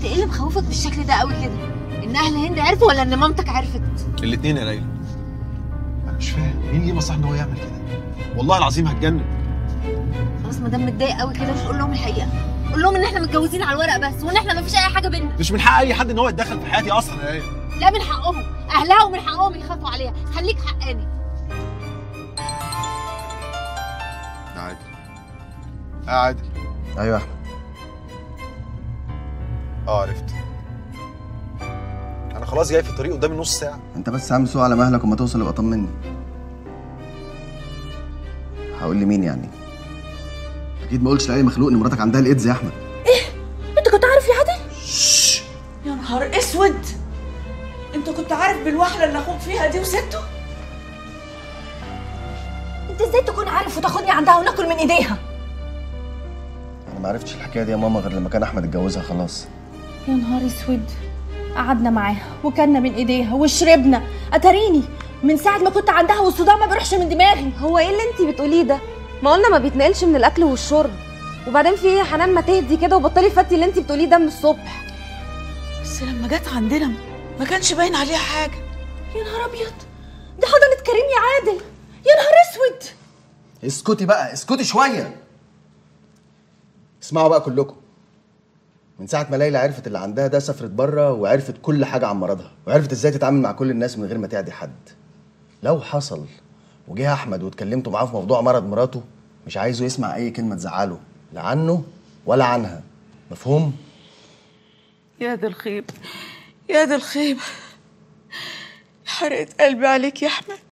انت ايه اللي مخوفك بالشكل ده قوي كده ان اهل هند عرفوا ولا ان مامتك عرفت الاثنين يا ليلى انا مش فاهم مين ليه مصلحه ان هو يعمل كده والله العظيم هتجنن خلاص ما دام متضايق قوي كده مش قول لهم الحقيقه قول لهم ان احنا متجوزين على الورق بس وان احنا مفيش اي حاجه بينا مش من حق اي حد ان هو يتدخل في حياتي اصلا يا ليلى لا من حقهم اهلها ومن حقهم يخافوا عليها خليك حقاني يا عادل يا عادل ايوه يا احمد اه عرفت انا خلاص جاي في الطريق قدامي نص ساعه انت بس اعمل سوق على مهلك وما توصل يبقى طمني هقول لي مين يعني اكيد ما قلتش لاي مخلوق ان مراتك عندها الايدز يا احمد انت كنت عارف يا عادل يا نهار اسود انت كنت عارف بالوهله اللي اخوك فيها دي وسبته انت ازاي تكون عارف وتاخدني عندها وناكل من ايديها انا ما عرفتش الحكايه دي يا ماما غير لما كان احمد اتجوزها خلاص يا نهار اسود قعدنا معاها وكلنا من ايديها وشربنا اتاريني من ساعه ما كنت عندها والصداع ما بيروحش من دماغي هو ايه اللي انت بتقوليه ده ما قلنا ما بيتنقلش من الاكل والشرب وبعدين في ايه يا حنان ما تهدي كده وبطلي فتي اللي انت بتقوليه ده من الصبح بس لما جت عندنا ما كانش باين عليها حاجه يا نهار ابيض دي حضنت كريم يا عادل يا نهار اسود اسكتي بقى اسكتي شويه اسمعوا بقى كلكم من ساعة ما ليلى عرفت اللي عندها ده سافرت بره وعرفت كل حاجة عن مرضها وعرفت ازاي تتعامل مع كل الناس من غير ما تعدي حد لو حصل وجه احمد واتكلمتوا معاه في موضوع مرض مراته مش عايزه يسمع اي كلمة تزعله لا عنه ولا عنها مفهوم؟ يا دي الخيبه يا دي الخيبه حرقت قلبي عليك يا احمد